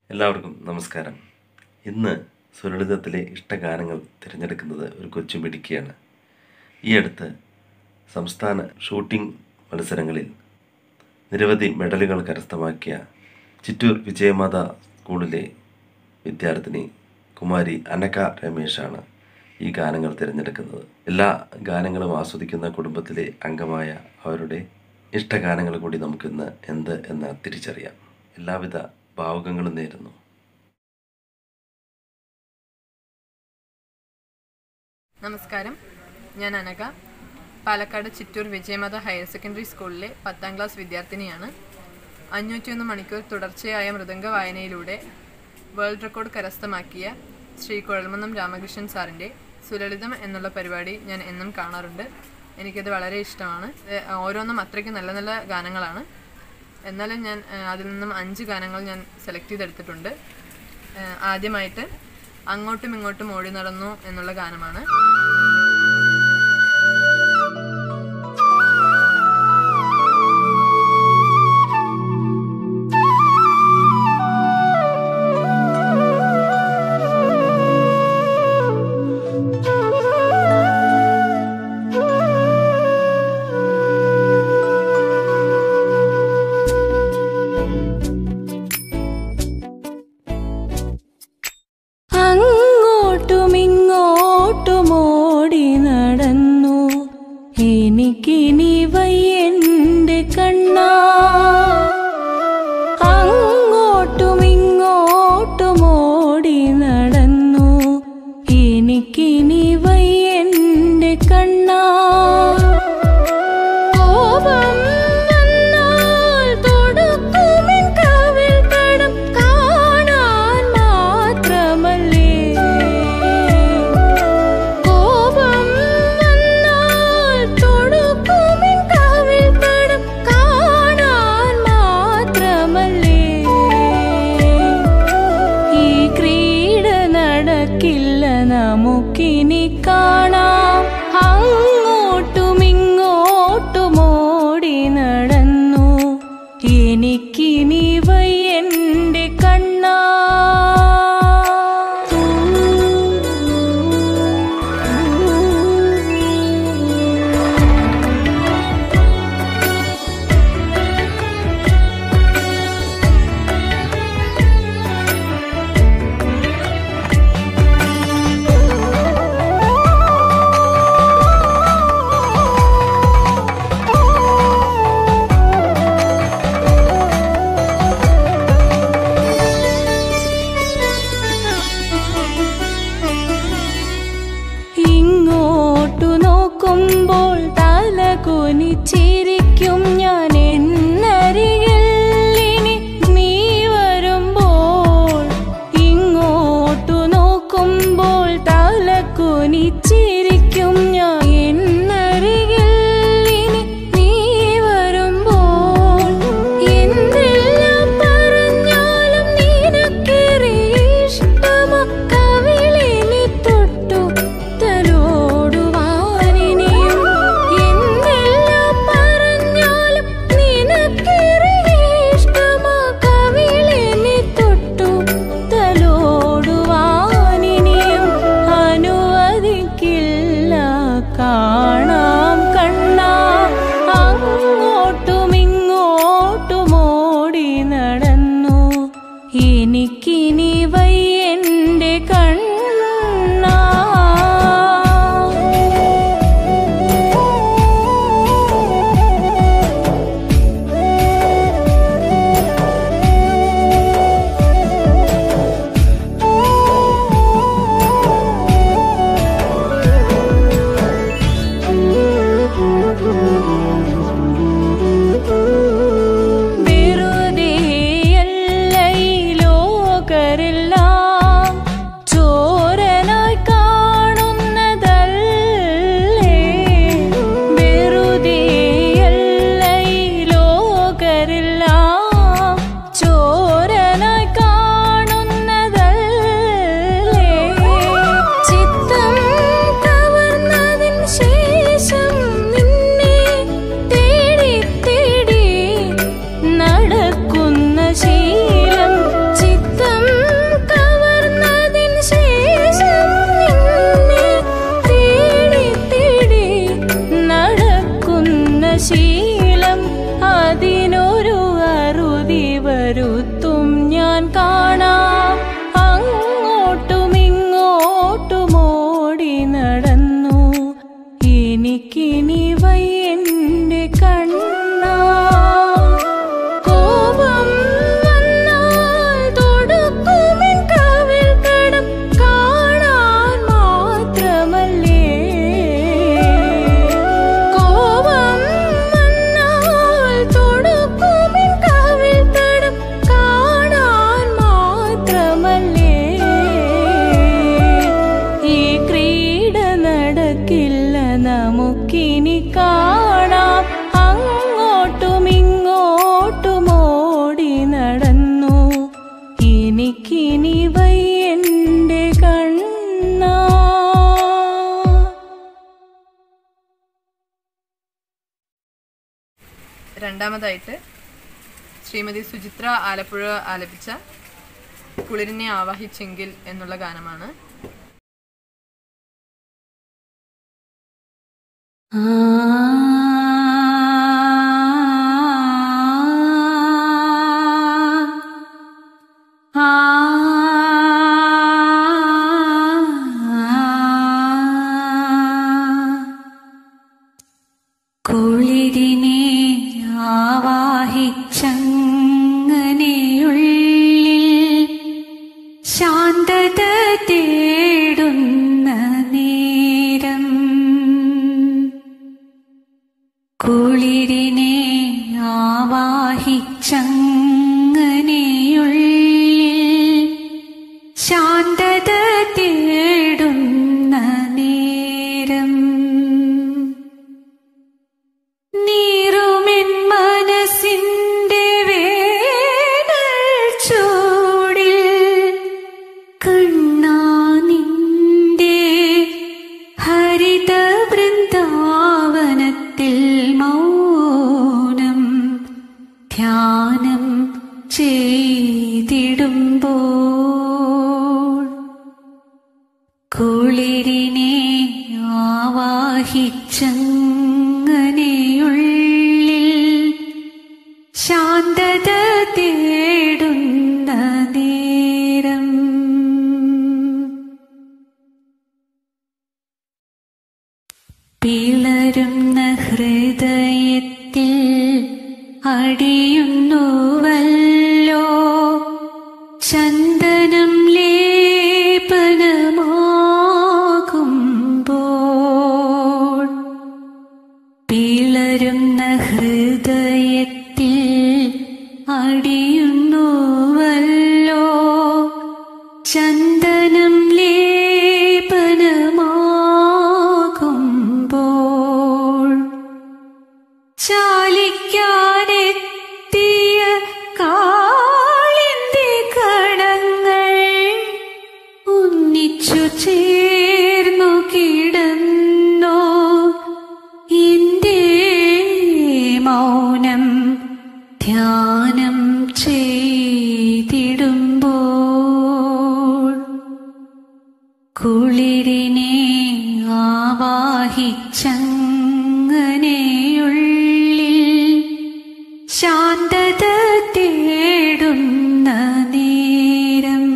എല്ലാവർക്കും നമസ്കാരം ഇന്ന് സുലളിതത്തിലെ ഇഷ്ടഗാനങ്ങൾ തിരഞ്ഞെടുക്കുന്നത് ഒരു കൊച്ചു മിടുക്കിയാണ് ഈ അടുത്ത് സംസ്ഥാന ഷൂട്ടിംഗ് മത്സരങ്ങളിൽ നിരവധി മെഡലുകൾ കരസ്ഥമാക്കിയ ചിറ്റൂർ വിജയമാത സ്കൂളിലെ വിദ്യാർത്ഥിനി കുമാരി അനക രമേശാണ് ഈ ഗാനങ്ങൾ തിരഞ്ഞെടുക്കുന്നത് എല്ലാ ഗാനങ്ങളും ആസ്വദിക്കുന്ന കുടുംബത്തിലെ അംഗമായ അവരുടെ ഇഷ്ടഗാനങ്ങൾ കൂടി നമുക്കിന്ന് എന്ത് എന്ന് തിരിച്ചറിയാം എല്ലാവിധ ഭാവുകങ്ങളും നേരുന്നു നമസ്കാരം ഞാൻ അനക പാലക്കാട് ചിറ്റൂർ വിജയമത ഹയർ സെക്കൻഡറി സ്കൂളിലെ പത്താം ക്ലാസ് വിദ്യാർത്ഥിനിയാണ് അഞ്ഞൂറ്റിയൊന്ന് മണിക്കൂർ തുടർച്ചയായ മൃദംഗ വായനയിലൂടെ വേൾഡ് റെക്കോർഡ് കരസ്ഥമാക്കിയ ശ്രീ കുഴൽമന്നം രാമകൃഷ്ണൻ സാറിൻ്റെ സുലളിതം എന്നുള്ള പരിപാടി ഞാൻ എന്നും കാണാറുണ്ട് എനിക്കത് വളരെ ഇഷ്ടമാണ് ഇത് ഓരോന്നും അത്രയ്ക്ക് നല്ല നല്ല ഗാനങ്ങളാണ് എന്നാലും ഞാൻ ആ, അതിൽ നിന്നും അഞ്ച് ഗാനങ്ങൾ ഞാൻ സെലക്ട് ചെയ്തെടുത്തിട്ടുണ്ട് ആ, ആദ്യമായിട്ട് അങ്ങോട്ടും ഇങ്ങോട്ടും ഓടി നടന്നു എന്നുള്ള ഗാനമാണ് അങ്ങോട്ടും ഇങ്ങോട്ടും ഓടി നടന്നു എനിക്കിനി വയ്യന്റെ കണ്ണാ അങ്ങോട്ടും ഇങ്ങോട്ടും ഓടി നടന്നു എനിക്കിനി വയ്യന്റെ കണ്ണാ കോപം വന്നാൽ തൊടുക്കുമിൻ കവിൾ തടം കാണാൻ മാത്രമല്ലേ കോപം വന്നാൽ തൊടുക്കുമിൻ കവിൾ തടം കാണാൻ മാത്രമല്ലേ ഈ ക്രീഡ നടക്കില്ല നമുക്കിനി കാണാം അങ്ങോട്ടും ഇങ്ങോട്ടും ഓടി നടന്നു എനിക്കിനി വയ്യന്റെ കണ്ണാ ഇങ്ങോട്ടു നോക്കുമ്പോൾ തല കുനിച്ചിരിക്കും ഞാൻ എന്നരികിൽ ഇനി നീ വരുമ്പോൾ ഇങ്ങോട്ടു നോക്കുമ്പോൾ തല കുനിച്ചിരിക്കും ഞാൻ എന്നരികിൽ ഇനി നീ വരുമ്പോൾ എന്തെല്ലാം പറഞ്ഞാലും നിനക്കേറെ ഇഷ്ടമാ കവിളിനി തൊട്ടു തലോടുവാനിനിയും എന്തെല്ലാം പറഞ്ഞാലും രണ്ടാമതായിട്ട് ശ്രീമതി സുചിത്ര ആലപ്പുഴ ആലപിച്ച കുളിരിനെ ആവാഹിച്ചെങ്കിൽ എന്നുള്ള ഗാനമാണ് കുളിരിനെ ആവാഹിച്ചങ്ങനെയുള്ളിൽ ശാന്തത തേടുന്ന നേരം കുളിരിനെ ആവാഹിച്ചങ്ങനെയുള്ളിൽ ശാന്തത തേടുന്ന നേരം നീറുമെൻ മനസ്സിന്റെ വേനൽ ചൂടിൽ കണ്ണാ നിന്റെ ഹരിത വൃന്ദാവനത്തിൽ മൗനം ധ്യാനം ചെയ്തിടുമ്പോൾ കുളിരിനെ ആവാഹിച്ചങ്ങനെയുള്ളിൽ ശാന്തത തേടുന്ന നേരം പിളരുന്ന ഹൃദയത്തിൽ അടിയുന്നുവല്ലോ ചന്ദനം ലേപനമാകുമ്പോൾ പിളരുന്ന ഹൃദയത്തിൽ അടിയുന്നുവല്ലോ ചന്ദനം ലേപനമാകുമ്പോൾ ചാലിക്കാനെത്തിയ കാളിന്റെ കടങ്ങൾ ഒന്നിച്ചു ചേർന്നു കിടന്നോ എന്റെ മൗനം ധ്യാനം ചെയ്തിടുമ്പോൾ കുളിരിനെ ആവാഹിച്ചങ്ങനെയുള്ളിൽ ശാന്തത തേടുന്ന നേരം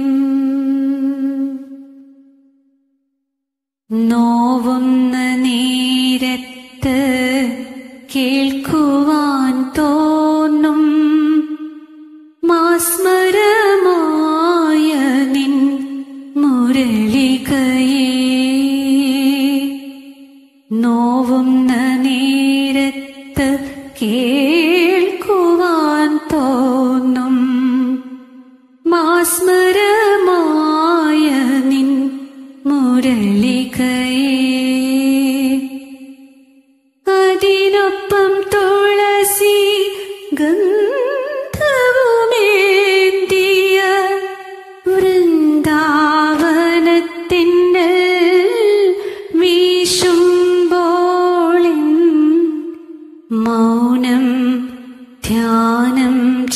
നോവുന്ന നേരത്ത് കേൾക്കുവാൻ തോന്നും മാസ്മരമായ നിൻ മുരളികയെ നോവുന്ന നേരത്ത് കേൾക്കുവാൻ തോന്നും മാസ്മരമായ നിൻ മുരളികയെ അതിനൊപ്പം തുളസി ഗന്ധവുമേന്തിയ വൃന്ദാവനത്തിൻ്റെ വീശുമ്പോളിൻ മൗനം ധ്യാനം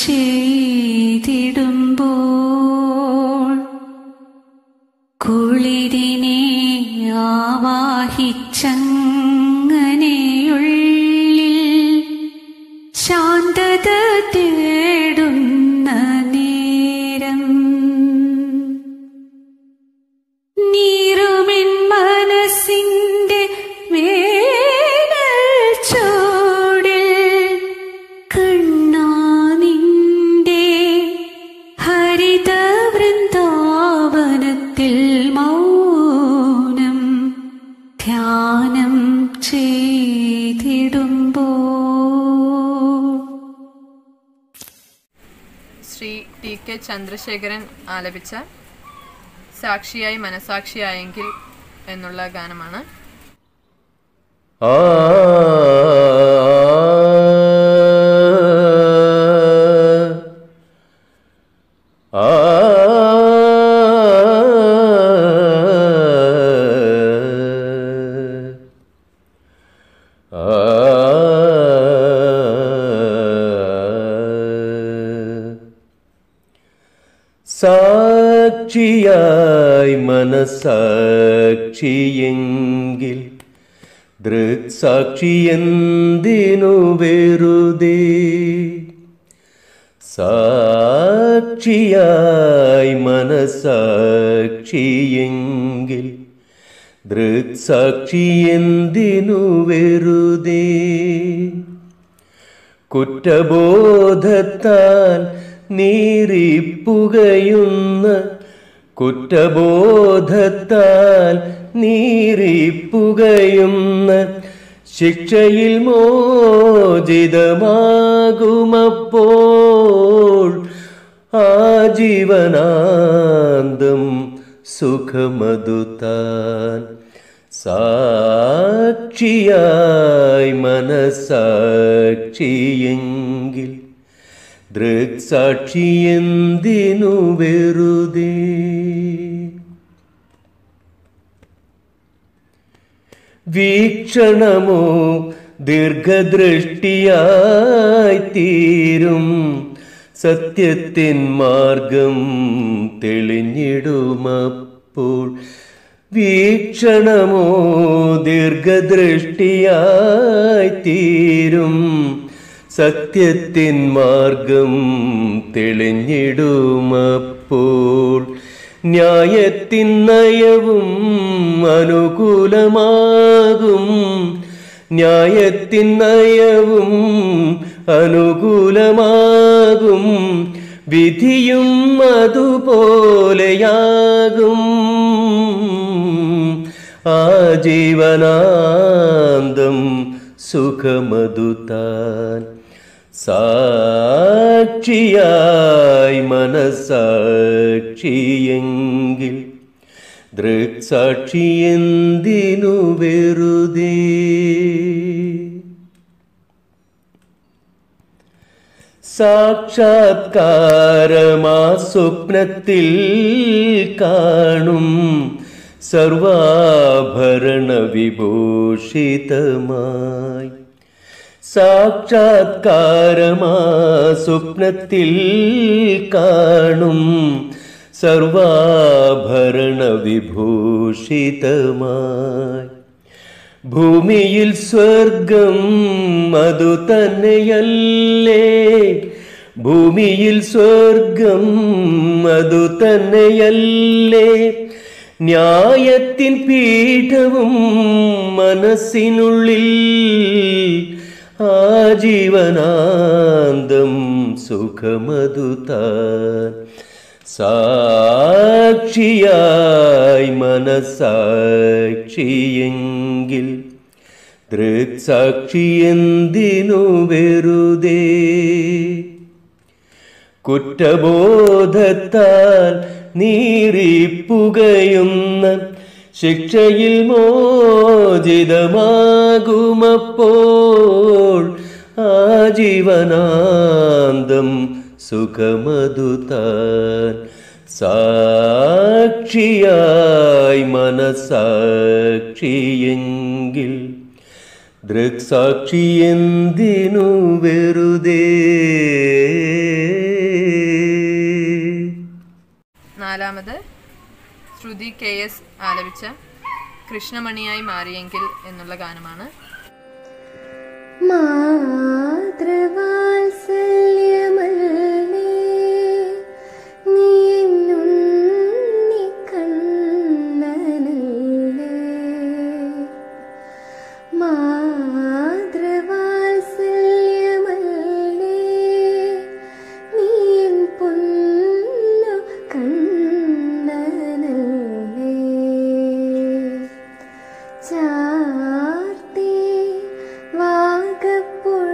ചെയ്തിടുമ്പോൾ കുളിരിനെ ആവാഹിച്ചങ്ങനെയുള്ളിൽ ശാന്തത തേടുന്ന നേരം നീറുമെൻ മനസ്സിന്റെ വേനൽ ചൂടിൽ കണ്ണാ നിന്റെ ഹരിത വൃന്ദാവനത്തിൽ മൗനം ധ്യാനം ചെയ്തിടുമ്പോൾ ശ്രീ ടി കെ ചന്ദ്രശേഖരൻ ആലപിച്ച സാക്ഷിയായി മനസാക്ഷിയായെങ്കിൽ എന്നുള്ള ഗാനമാണ് ആ ആ ആ സാക്ഷിയായി മനസാക്ഷിയെങ്കിൽ ദൃക്സാക്ഷി എന്തിനു വെറുതെ സാക്ഷിയായി മനസാക്ഷിയെങ്കിൽ ദൃക്സാക്ഷി എന്തിനു വെറുതെ കുറ്റബോധത്താൽ നീറിപ്പുകയുന്ന കുറ്റബോധത്താൽ നീറിപ്പുകയുന്ന ശിക്ഷയിൽ മോചിതമാകുമപ്പോൾ ആജീവനാന്തം സുഖമതു താൻ സാക്ഷിയായി മനസാക്ഷിയെങ്കിൽ ദൃക്സാക്ഷി എന്തിനു വെറുതെ വീക്ഷണമോ ദീർഘദൃഷ്ടിയായി തീരും സത്യത്തിൻ മാർഗം തെളിഞ്ഞിടുമപ്പോൾ വീക്ഷണമോ ദീർഘദൃഷ്ടിയായി തീരും സത്യത്തിൻ മാർഗം തെളിഞ്ഞിടുമപ്പോൾ ന്യായത്തിൻ നയവും അനുകൂലമാകും ന്യായത്തിൻ നയവും അനുകൂലമാകും വിധിയും അതുപോലെയാകും ആജീവനാന്തം സുഖമതു താൻ സാക്ഷിയായി മനസാക്ഷിയെങ്കിൽ ദൃക്സാക്ഷി എന്തിനു വെറുതെ സാക്ഷാത്കാരമാ സ്വപ്നത്തിൽ കാണും സർവാഭരണ വിഭൂഷിതമായി സാക്ഷാത്കാരമാ സ്വപ്നത്തിൽ കാണും സർവാഭരണ വിഭൂഷിതമായി ഭൂമിയിൽ സ്വർഗം അതു തന്നെയല്ലേ ഭൂമിയിൽ സ്വർഗം അതു തന്നെയല്ലേ ന്യായത്തിൻ പീഠവും മനസ്സിനുള്ളിൽ ആജീവനാന്തം സുഖമതു താൻ സാക്ഷിയായി മനസാക്ഷിയെങ്കിൽ ദൃക്സാക്ഷി എന്തിനു വെറുതെ കുറ്റബോധത്താൽ നീറിപ്പുകയുന്ന ശിക്ഷയിൽ മോചിതമാകുമപ്പോൾ ആജീവനാന്തം സുഖമതു താൻ സാക്ഷിയായി മനസാക്ഷിയെങ്കിൽ ദൃക്സാക്ഷി എന്തിനു വെറുതെ നാലാമത് ശ്രുതി കെ എസ് ആലപിച്ച കൃഷ്ണമണിയായി മാറിയെങ്കിൽ എന്നുള്ള ഗാനമാണ് മാതൃവാത്സല്യമല്ലേ നീ എന്നുണ്ണി കണ്ണനല്ലേ മാതൃവാത്സല്യമല്ലേ നീ എൻ പൊന്നു കണ്ണനല്ലേ ചാർത്തി വാഗപ്പുഴ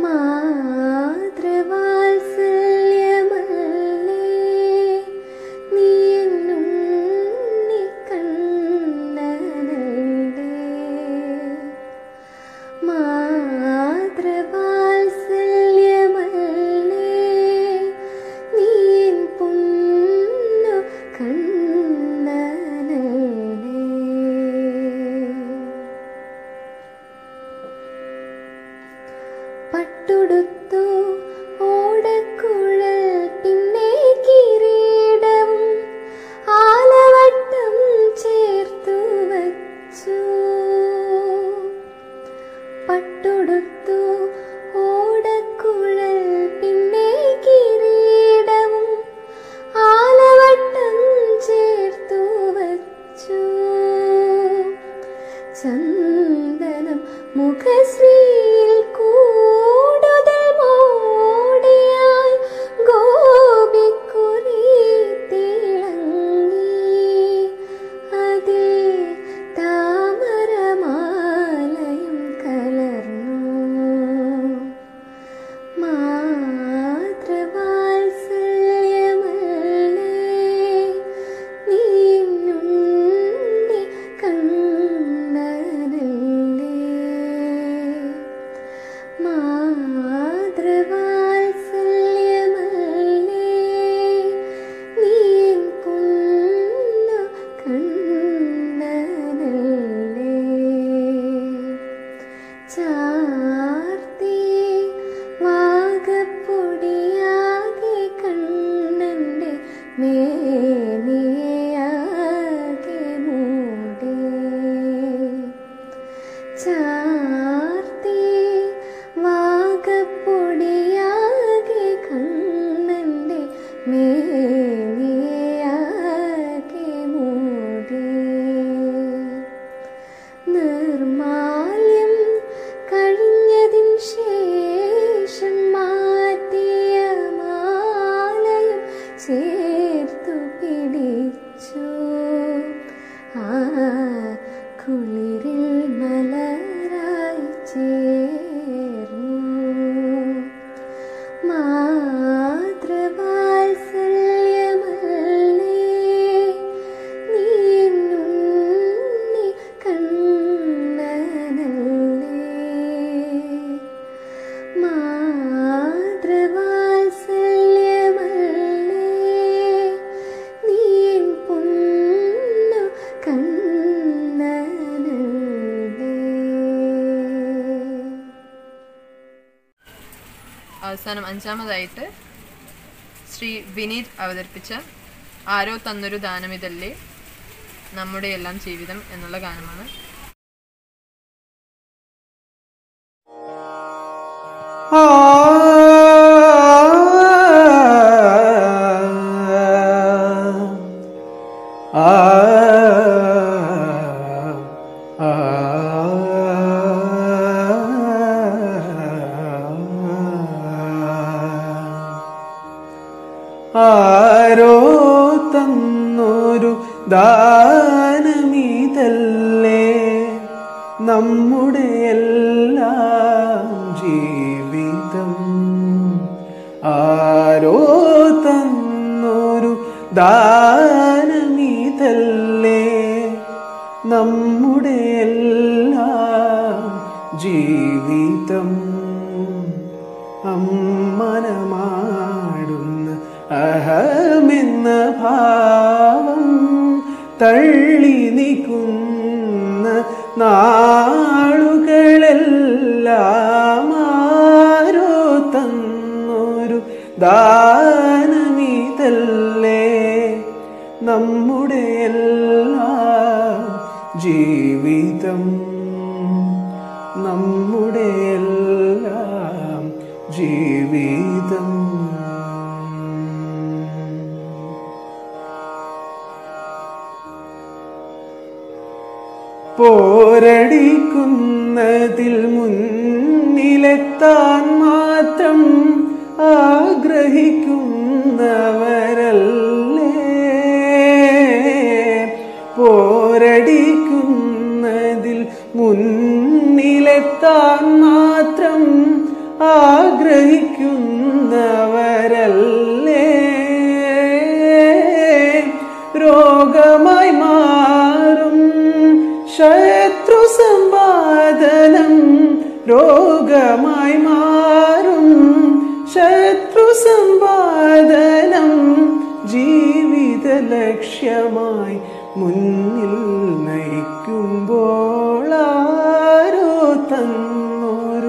മാതൃവാത്സല്യമല്ലേ നീ എന്നുണ്ണി കണ്ണനല്ലേ മാതൃവാത്സല്യമല്ലേ നീ എൻ പൊന്നു കണ്ണനല്ലേ പട്ടുടുത്തു ഓടക്കുഴൽ പിന്നെ കിരീടവും ആലവട്ടം ചേർത്തു വച്ചു പട്ടുടുത്തു ഓടക്കുഴൽ പിന്നെ കിരീടവും ആലവട്ടം ചേർത്തു വച്ചു ചന്ദനം മുഖശ്രീയിൽ കൂടുതൽ മോടിയായി ഗോപിക്കുറി തിളങ്ങി അതിൽ താമരമാലയും കലർന്നു മാതൃവാത്സല്യമല്ലേ നീ എന്നുണ്ണി കണ്ണനല്ലേ മാതൃവാത്സല്യമല്ലേ നീ എൻ പൊന്നു കണ്ണനല്ലേ ചാർത്തി വാഗപ്പൊടിയാകെ കണ്ണൻ്റെ മേനിയാകെ മൂടി ചാർത്തി വാഗപ്പൊടിയാകെ കണ്ണൻ്റെ മേനിയാകെ മൂടി നിർമാല്യം കഴിഞ്ഞതിൻ ശേഷം മാറ്റിയ മാലയും ചേർത്തു പിടിച്ചു ആ കുളിരിൽ മലരായി ചേർന്നു മാതൃവാത്സല്യമല്ലേ നീ എന്നുണ്ണി കണ്ണനല്ലേ മാതൃവാത്സല്യമല്ലേ നീ എൻ പൊന്നു കണ്ണനല്ലേ അവസാനം അഞ്ചാമതായിട്ട് ശ്രീ വിനീത് അവതരിപ്പിച്ച ആരോ തന്നൊരു ദാനമിതല്ലേ നമ്മുടെ എല്ലാം ജീവിതം എന്നുള്ള ഗാനമാണ് ആരോ തന്നൊരു ദാനമിതല്ലേ നമ്മുടെ എല്ലാം ജീവിതം ആരോ തന്നൊരു ദാനമിതല്ലേ നമ്മുടെ എല്ലാം ജീവിതം അമ്മനമാടുന്ന അഹമെന്ന ഭാവം തള്ളി നിൽക്കുന്ന നാളുകളെല്ലാം ആരോ തന്നൊരു ദാനമിതല്ലേ നമ്മുടെ എല്ലാം ജീവിതം നമ്മുടെ എല്ലാം ജീവിതം പോരടിക്കുന്നതിൽ മുന്നിലെത്താൻ മാത്രം ആഗ്രഹിക്കുന്നവരല്ലേ പോരടിക്കുന്നതിൽ മുന്നിലെത്താൻ മാത്രം സഹിക്കുന്നവരല്ലേ രോഗമായി മാറും ശത്രു സമ്പാദനം രോഗമായി മാറും ശത്രു സമ്പാദനം ജീവിത ലക്ഷ്യമായി മുന്നിൽ നയിക്കുമ്പോൾ ആരോ തന്നൊരു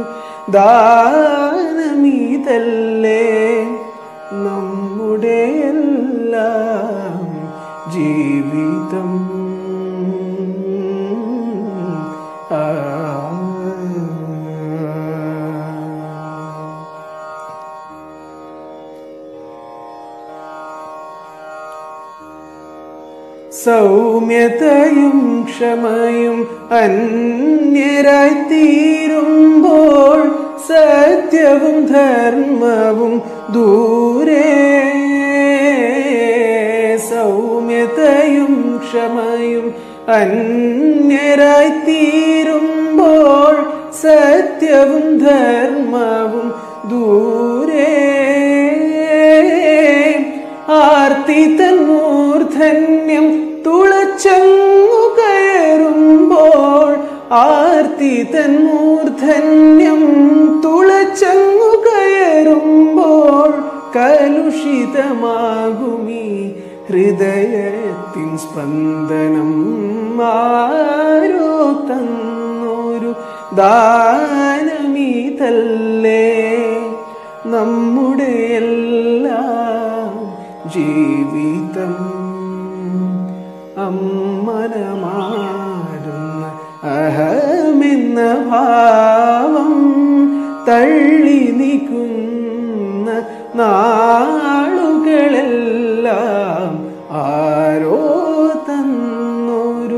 ദാനമീതല്ലേ നമ്മുടെ എല്ലാം ജീവിതം ആ സൗമ്യതയും ക്ഷമയും അന്യരായി തീരുമ്പോൾ സത്യവും ധർമ്മവും ദൂരെ സൗമ്യതയും ക്ഷമയും അന്യരായി തീരുമ്പോൾ സത്യവും ധർമ്മവും ദൂരെ ആർത്തി തൻ മൂർധന്യം തുളച്ചങ്ങു കയറുമ്പോൾ ആർത്തി തൻ മൂർധന്യം തുളച്ചങ്ങു കയറുമ്പോൾ കലുഷിതമാകുമീ ഹൃദയത്തിൻ സ്പന്ദനം ആരോ തന്നൊരു ദാനമീതല്ലേ നമ്മുടെ എല്ലാം ജീവിതം അമ്മനമാടുന്ന അഹമെന്ന ഭാവം തള്ളി നീക്കുന്ന നാളുകളെല്ലാം ആരോ തന്നൊരു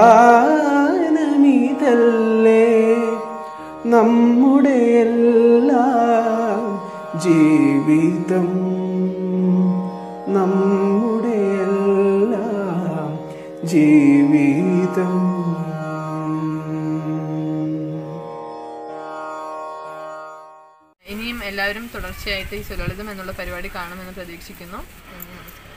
ദാനമിതല്ലേ നമ്മുടെ എല്ലാം ജീവിതം നമ്മുടെ എല്ലാം ജീവിതം ഇനിയും എല്ലാവരും തുടർച്ചയായിട്ട് ഈ സുലളിതം എന്നുള്ള പരിപാടി കാണുമെന്ന് പ്രതീക്ഷിക്കുന്നു നന്ദി നമസ്കാരം